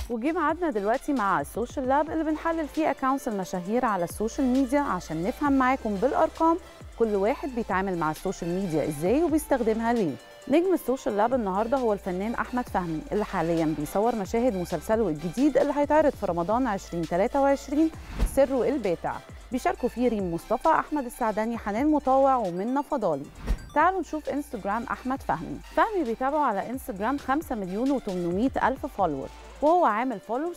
وجي ميعادنا دلوقتي مع السوشيال لاب اللي بنحلل فيه اكونتس المشاهير على السوشيال ميديا عشان نفهم معاكم بالارقام كل واحد بيتعامل مع السوشيال ميديا ازاي وبيستخدمها ليه نجم السوشيال لاب النهارده هو الفنان احمد فهمي اللي حاليا بيصور مشاهد مسلسله الجديد اللي هيتعرض في رمضان 2023 سره الباتع بيشاركوا فيه ريم مصطفى احمد السعداني حنان مطاوع ومنى فضالي تعالوا نشوف انستجرام احمد فهمي فهمي بيتابعه على انستجرام 5 مليون و800 الف فولور وهو عامل فولو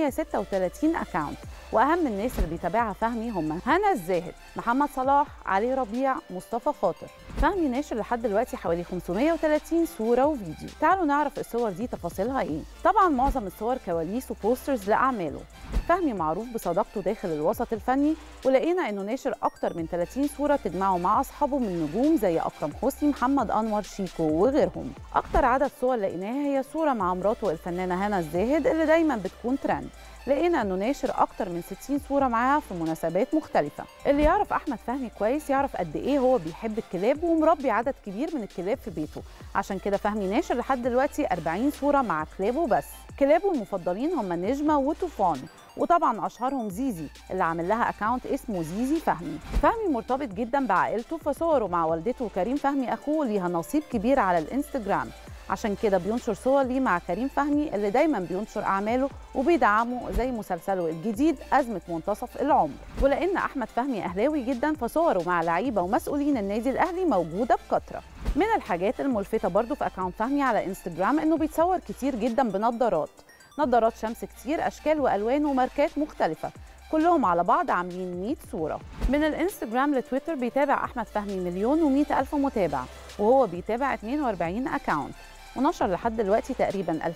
636 اكاونت واهم الناس اللي بيتابعها فهمي هم هنا الزاهد محمد صلاح علي ربيع مصطفى خاطر فهمي ناشر لحد دلوقتي حوالي 530 صوره وفيديو تعالوا نعرف الصور دي تفاصيلها ايه طبعا معظم الصور كواليس وبوسترز لاعماله فهمي معروف بصداقته داخل الوسط الفني ولقينا انه ناشر اكتر من 30 صوره تجمعه مع اصحابه من نجوم زي اكرم حسني محمد انور شيكو وغيرهم اكتر عدد صور لقيناها هي صوره مع مراته الفنانه هنا الزاهد اللي دايما بتكون ترند لقينا انه ناشر اكتر من 60 صوره معاها في مناسبات مختلفه اللي يعرف احمد فهمي كويس يعرف قد ايه هو بيحب الكلاب ومربي عدد كبير من الكلاب في بيته عشان كده فهمي ناشر لحد دلوقتي 40 صوره مع كلابه بس كلابه المفضلين هم نجمه وطوفان وطبعا اشهرهم زيزي اللي عامل لها اكاونت اسمه زيزي فهمي فهمي مرتبط جدا بعائلته فصوره مع والدته وكريم فهمي اخوه ليها نصيب كبير على الانستجرام عشان كده بينشر صور ليه مع كريم فهمي اللي دايما بينشر اعماله وبيدعمه زي مسلسله الجديد ازمه منتصف العمر ولان احمد فهمي اهلاوي جدا فصوره مع لعيبه ومسؤولين النادي الاهلي موجوده بكثره من الحاجات الملفته برضو في اكاونت فهمي على انستجرام انه بيتصور كتير جدا بنظارات نظارات شمس كتير اشكال والوان وماركات مختلفه كلهم على بعض عاملين 100 صوره من الانستجرام لتويتر بيتابع احمد فهمي مليون و100 الف متابع وهو بيتابع 42 اكاونت ونشر لحد دلوقتي تقريبا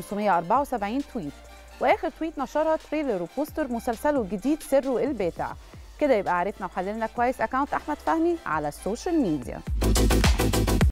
2574 تويت واخر تويت نشرها تريلر وبوستر مسلسله الجديد سره الباتع كده يبقى عرفنا وحللنا كويس اكاونت احمد فهمي على السوشيال ميديا